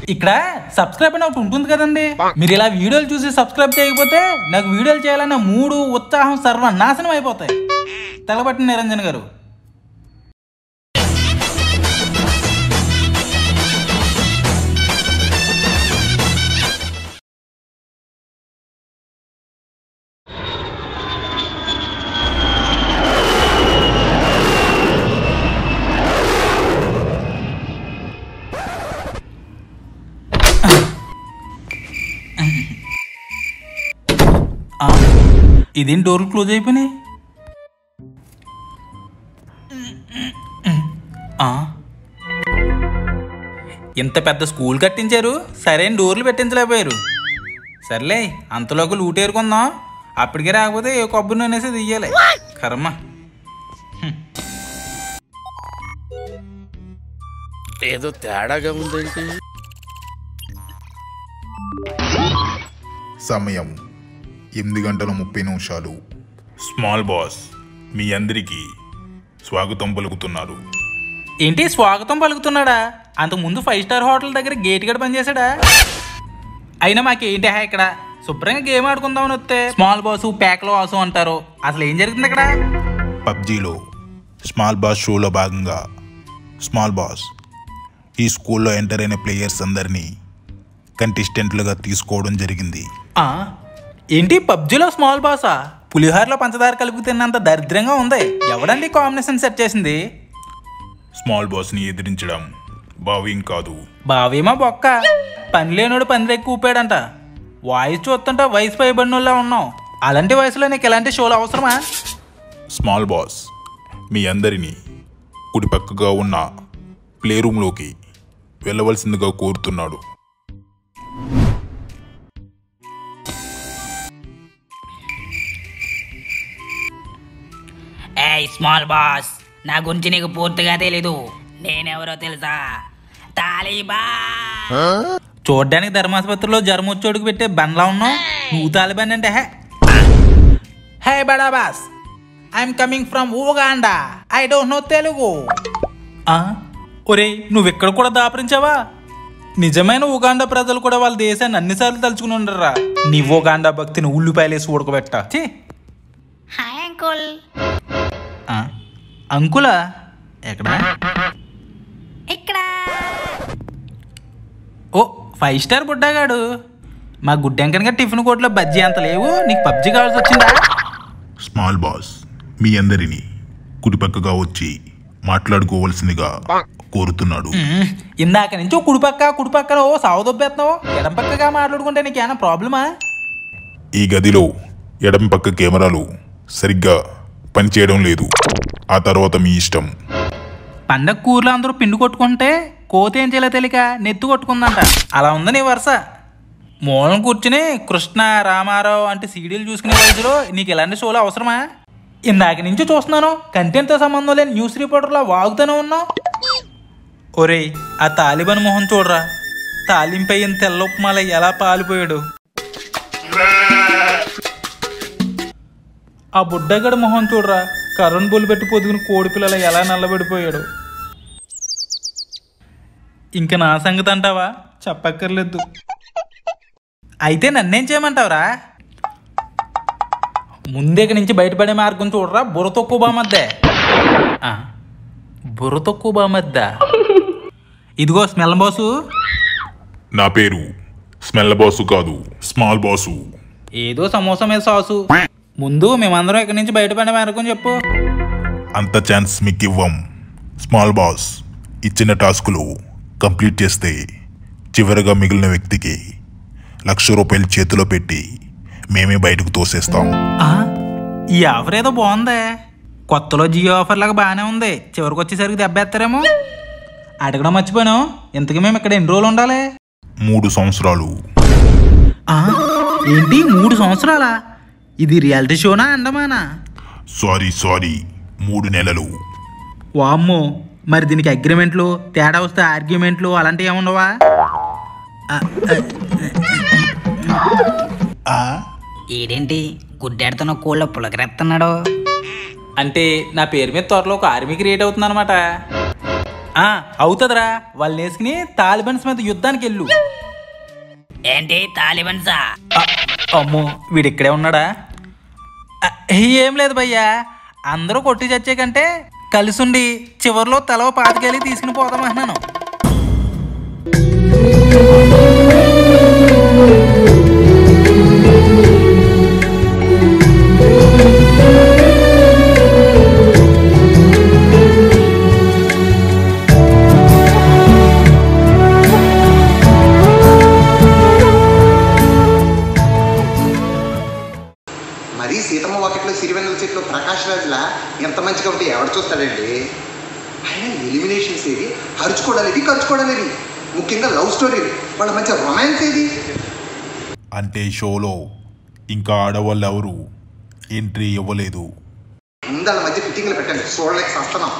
ఇక్కడ సబ్స్క్రైబ్ అని ఒకటి ఉంటుంది కదండి మీరు ఇలా వీడియోలు చూసి సబ్స్క్రైబ్ చేయకపోతే నాకు వీడియోలు చేయాలన్న మూడు ఉత్సాహం సర్వ నాశనం అయిపోతాయి తలబట్టిన నిరంజన్ గారు ఆ, ఇదేం డోర్లు క్లోజ్ అయిపోయినాయి ఆ, ఇంత పెద్ద స్కూల్ కట్టించారు సరైన డోర్లు పెట్టించలేకపోయారు సర్లే అంతలోకి లూటేరుకుందాం అప్పటికే రాకపోతే ఏ కొబ్బరి నూనెసి తీయాలి కర్మ ఏదో తేడాగా ఉందేంటి సమయం ఎనిమిది గంటల ముప్పై నిమిషాలు స్మాల్ బాస్ మీ అందరికీ స్వాగతం పలుకుతున్నారు ఏంటి స్వాగతం పలుకుతున్నాడా అంతకుముందు ఫైవ్ స్టార్ హోటల్ దగ్గర గేట్ గడ పనిచేశాడా అయినా మాకేంటి హా ఇక్కడ శుభ్రంగా గేమ్ ఆడుకుందామని వస్తే స్మాల్ బాసు ప్యాక్లో వాసు అంటారు అసలు ఏం జరుగుతుంది ఇక్కడ పబ్జీలో స్మాల్ బాస్ షోలో భాగంగా స్మాల్ బాస్ ఈ స్కూల్లో ఎంటర్ అయిన ప్లేయర్స్ అందరినీ కంటెస్టెంట్లుగా తీసుకోవడం జరిగింది ఆ, ఏంటి పబ్జిలో స్మాల్ బాసా పులిహోరలో పంచదార కలుపు తిన్నంత దరిద్రంగా ఉంది ఎవడండి కాంబినేషన్ సెట్ చేసింది స్మాల్ బాస్ని ఎదిరించడం భావ్యం కాదు బావేమా బొక్క పని లేనోడు పని ఎక్కువ ఊపాడంట వాయిస్ చూస్తుంటే వయసు పైబడినోళ్ళ ఉన్నావు అలాంటి వయసులో నీకు ఇలాంటి షోలు అవసరమా స్మాల్ బాస్ మీ అందరినీ కుడిపక్కగా ఉన్న ప్లే రూమ్లోకి వెళ్ళవలసిందిగా కోరుతున్నాడు ఏయ్ స్మాల్ బాస్ నా గురించి నీకు పూర్తిగా తెలీదు నేనెవరో తెలుసా తాలిబా చూడ్డానికి ధర్మాసుపత్రిలో జ్వరం వచ్చోడుకు పెట్టే బండ్లా ఉన్నావు నువ్వు తాలిబాన్ అంటే హే హే బడా boss I'm coming from Uganda I don't know Telugu ఒరే నువ్వు ఇక్కడ కూడా దాపరించావా నిజమైన ఉగాండా ప్రజలు కూడా వాళ్ళ దేశాన్ని అన్నిసార్లు తలుచుకుని ఉండరా నీ ఉగాండా భక్తిని ఉల్లిపాయలేసి ఉడకబెట్ట ఛీ! హాయ్ అంకుల్ ఆ, అంకులా ఎక్కడ ఇక్కడ ఓ ఫైవ్ స్టార్ బుడ్డాగాడు మా గుడ్డెంకనగా టిఫిన్ కోట్లో బజ్జీ అంత లేవు నీకు పబ్జి కావాల్సి వచ్చిందా స్మాల్ బాస్ మీ అందరినీ కుడిపక్కగా వచ్చి మాట్లాడుకోవలసిందిగా కోరుతున్నాడు మ్మ్. ఇందాక నుంచి ఓ కుడిపక్క కుడిపక్కన ఓ సావదొబ్బేస్తున్నావు ఎడం పక్కగా మాట్లాడుకుంటే నీకేమైనా ప్రాబ్లమా ఈ గదిలో ఎడం పక్క కెమెరాలు సరిగ్గా పనిచేయడం లేదు ఆ తర్వాత మీ ఇష్టం పండగ కూరలు అందరూ పిండి కొట్టుకుంటే కోత ఏం చేయాలో తెలియక నెత్తి కొట్టుకుందంట అలా ఉంది నీ వరుస మూలం కూర్చుని కృష్ణ రామారావు అంటే సీడీలు చూసుకునే వయసులో నీకు ఇలాంటి షోలు అవసరమా ఇందాక నుంచి చూస్తున్నాను కంటెంట్తో సంబంధం లేని న్యూస్ రిపోర్టర్లా వాగుతూనే ఉన్నావు ఒరేయ్ ఆ తాలిబాన్ మొహం చూడరా తాలింపయ్యిన తెల్ల ఉప్మాల ఎలా పాలిపోయాడు ఆ బుడ్డగడ మొహం చూడరా కరెంట్ బొల్లు పెట్టి పొదుగుని కోడి పిల్లల ఎలా నల్లబడిపోయాడు ఇంక నా సంగతి అంటావా చెప్పక్కర్లేదు అయితే నన్నేం చేయమంటావురా ముందేక నుంచి బయటపడే మార్గం చూడరా బుర్ర తక్కువ బామద్దే ఆ, బుర్ర తక్కువ బామద్దా ఇదిగో స్మెల్ బాసు నా పేరు స్మెల్ బాసు కాదు స్మాల్ బాసు ఏదో సమోసా మీద సాసు ముందు మేమందరం ఇక్కడి నుంచి బయటపడే మార్గం చెప్పు అంత ఛాన్స్ మీకు ఇవ్వం స్మాల్ బాస్ ఇచ్చిన టాస్కులు కంప్లీట్ చేస్తే చివరిగా మిగిలిన వ్యక్తికి లక్ష రూపాయలు చేతిలో పెట్టి మేమే బయటకు తోసేస్తాం ఆ, ఈ ఆఫర్ ఏదో బాగుందే కొత్తలో జియో ఆఫర్ లాగా బాగానే ఉంది చివరికి వచ్చేసరికి దెబ్బేస్తారేమో అడగడం మర్చిపోయాను ఇంతకీ మేము ఇక్కడ ఎన్ని రోజులు ఉండాలి మూడు సంవత్సరాలు ఆ, ఏంటి మూడు సంవత్సరాలా ఇది రియాలిటీ షోనా అండమానా సారీ సారీ మూడు నెలలు వామ్మో మరి దీనికి అగ్రిమెంట్లు తేడా వస్తే ఆర్గ్యుమెంట్లు అలాంటివి ఏముండవా ఆ, ఆ, ఈడేంటి గుడ్డెడుతున్న కోళ్ళ పులకరెత్తన్నాడు అంటే నా పేరు మీద త్వరలో ఒక ఆర్మీ క్రియేట్ అవుతుంది అనమాట ఆ అవుతుందిరా వాళ్ళని వేసుకుని తాలిబన్స్ మీద యుద్ధానికి వెళ్ళు ఏంటి తాలిబన్సా ఆ, అమ్మో వీడు ఇక్కడే ఉన్నాడా ఆ, ఏం లేదు భయ్యా అందరూ కొట్టి చచ్చే కంటే కలిసుండి చివర్లో తలవ పాతికెళ్ళి తీసుకుని పోదామంటున్నాను మరీ సీతమ్మ వాకిట్లో సిరివెన్నెల చెట్లు ప్రకాష్ రాజులా ఎంత మంచిగా ఉంటే ఎవడు చూస్తాడండి అయినా ఎలిమినేషన్స్ ఏది అరుచుకోవడాలు ఏది ఖర్చుకోవడాలు ఏది ముఖ్యంగా లవ్ స్టోరీ వాళ్ళ మధ్య రొమాన్స్ ఏది అంటే షోలో ఇంకా ఆడవాళ్ళు ఎవరు ఎంట్రీ ఇవ్వలేదు ముందు వాళ్ళ మధ్య ఫిట్టింగ్లు పెట్టండి చూడలేక సస్తున్నాం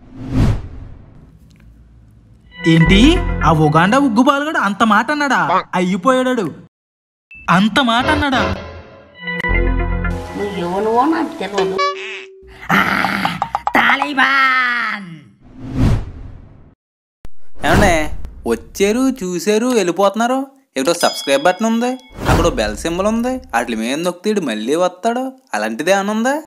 ఏంటి ఆ ఉగాండా ఉగ్గు బాలుగాడు అంత మాట అన్నాడా అయిపోయాడు అంత మాట అన్నాడా నువ్వు ఎవనువో నాకు తెలియదు తాలిబాన్ ఏమండే వచ్చారు చూశారు వెళ్ళిపోతున్నారు ఇక్కడ సబ్స్క్రైబ్ బటన్ ఉంది అక్కడ బెల్ సింబల్ ఉంది వాటి మీద నొక్కితే మళ్ళీ వస్తాడు అలాంటిదే ఏమైనా ఉందా